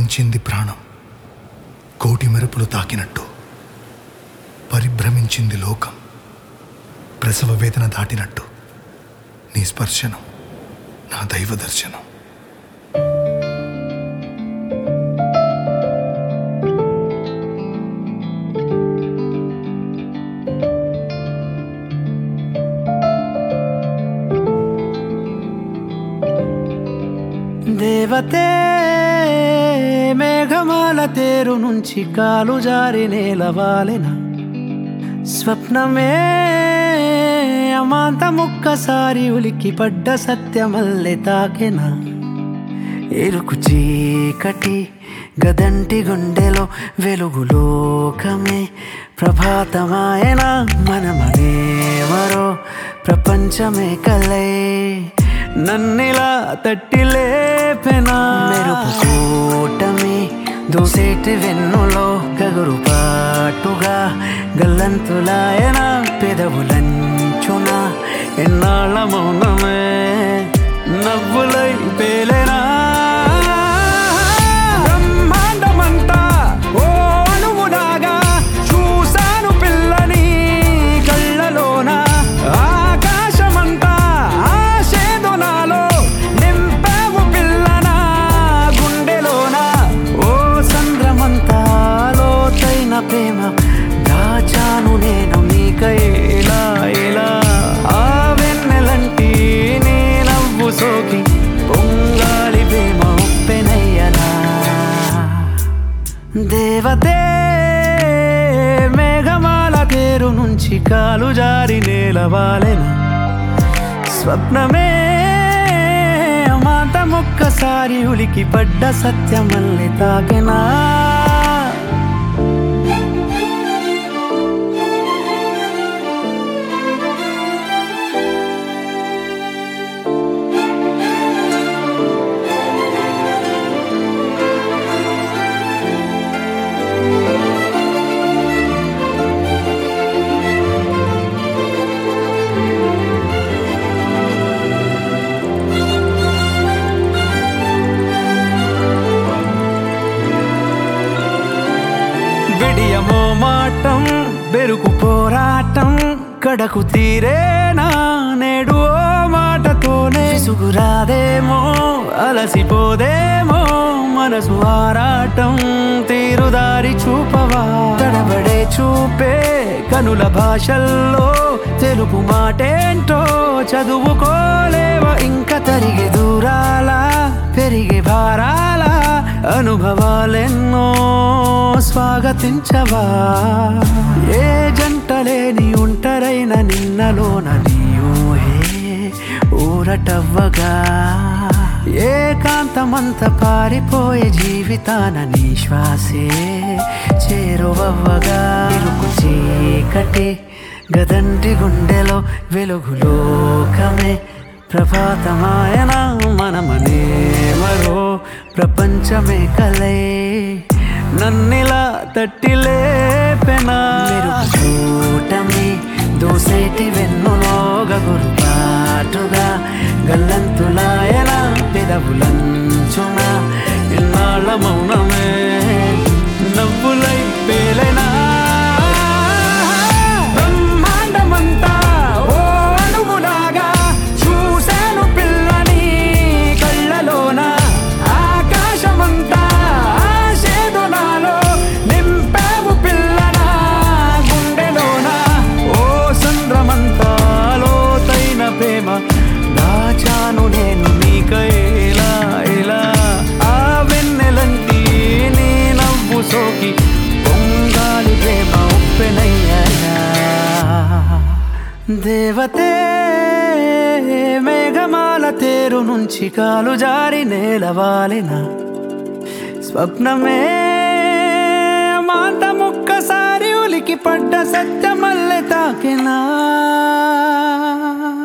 పులకించింది ప్రాణం కోటి మెరుపులు తాకినట్టు పరిభ్రమించింది లోకం ప్రసవ వేదన దాటినట్టు నీ స్పర్శనం నా దైవ దర్శనం దేవతే మేఘమాల తేరు నుంచి కాలు జారి నేలవాలెన స్వప్నమే అమాంత ముక్కసారి ఉలికి పడ్డ సత్యమల్లె తాకెన ఎరుకు చీకటి గదంటి గుండెలో వెలుగులోకమే ప్రభాతమాయన మనమనేవరో ప్రపంచమే కలే నన్నిలా తట్టి లేపెనా మెరుపు కూటమి దూసేటి వెన్నులో గగురు పాటుగా గల్లంతులాయన పెదవులంచున ఎన్నాళ్ళ మౌనమే నవ్వులై పేలేనా బ్రహ్మాండమంతా ఓ అణువులాగా చూశాను పిల్లని కళ్ళలోన ఆకాశమంతా ఆశేదో నాలో నింపావు పిల్లన గుండెలోన ఓ సంద్రమంతా లోతైన ప్రేమ దాచాను నేను నీకై ఇలా ఇలా ఆ వెన్నెలంటి నీ నవ్వు సోకి పొంగాలి ప్రేమ ఉప్పెనయ్యలా దేవతే మేఘమాల తేరు నుంచి కాలు జారి నేలవాలెన స్వప్నమే మాట మొక్కసారి ఉలికి పడ్డ సత్యమల్లి తాకెనా విడియమో మాటం బెరుకు పోరాటం కడకు తీరేనా నేడు ఓ మాటతోనే విసుగురాదేమో అలసిపోదేమో మనసు ఆరాటం తీరుదారి చూపవా తడబడే చూపే కనుల భాషల్లో తెలుపు మాటేంటో చదువుకోలేవా ఇంకా తరిగే దూరాల పెరిగే భారాల అనుభవాలెన్నో స్వాగతించవా ఏ జంటలేని ఒంటరైన నిన్నలోన నీయూహే ఊరటవ్వగా ఏకాంతమంత పారిపోయే జీవితాన నీ శ్వాసే చేరువవ్వగా ఇరుకు చీకటి గదంటి గుండెలో వెలుగులోకమే ప్రభాతమాయన మనమనే మరో ప్రపంచమే కలే నన్నిలా తట్టి లేపెనా మెరుపు కూటమి దోసేటి వెన్నులో గగురు పాటుగా గల్లంతులాయన పెదవులంచున ఇన్నాళ్ళ మౌనమే నవ్వులై పేలెనా బ్రహ్మాండమంతా ఓ అణువులాగా చూశాను పిల్లని కళ్ళలోన ఆకాశమంతా ఆశేదో నాలో నింపావు పిల్లన గుండెలోన ఓ సంద్రమంతా లోతైన ప్రేమ దాచాను నేను నీకై ఇలా ఇలా ఆ వెన్నెలంటి నీ నవ్వు సోకి పొంగాలి ప్రేమ ఉప్పెనయ్యా దేవతే మేఘమాల తేరు నుంచి కాలు జారి నేలవాలిన స్వప్నమే మాట ముక్కసారి ఉలికి పడ్డ సత్యమల్లె తాకినా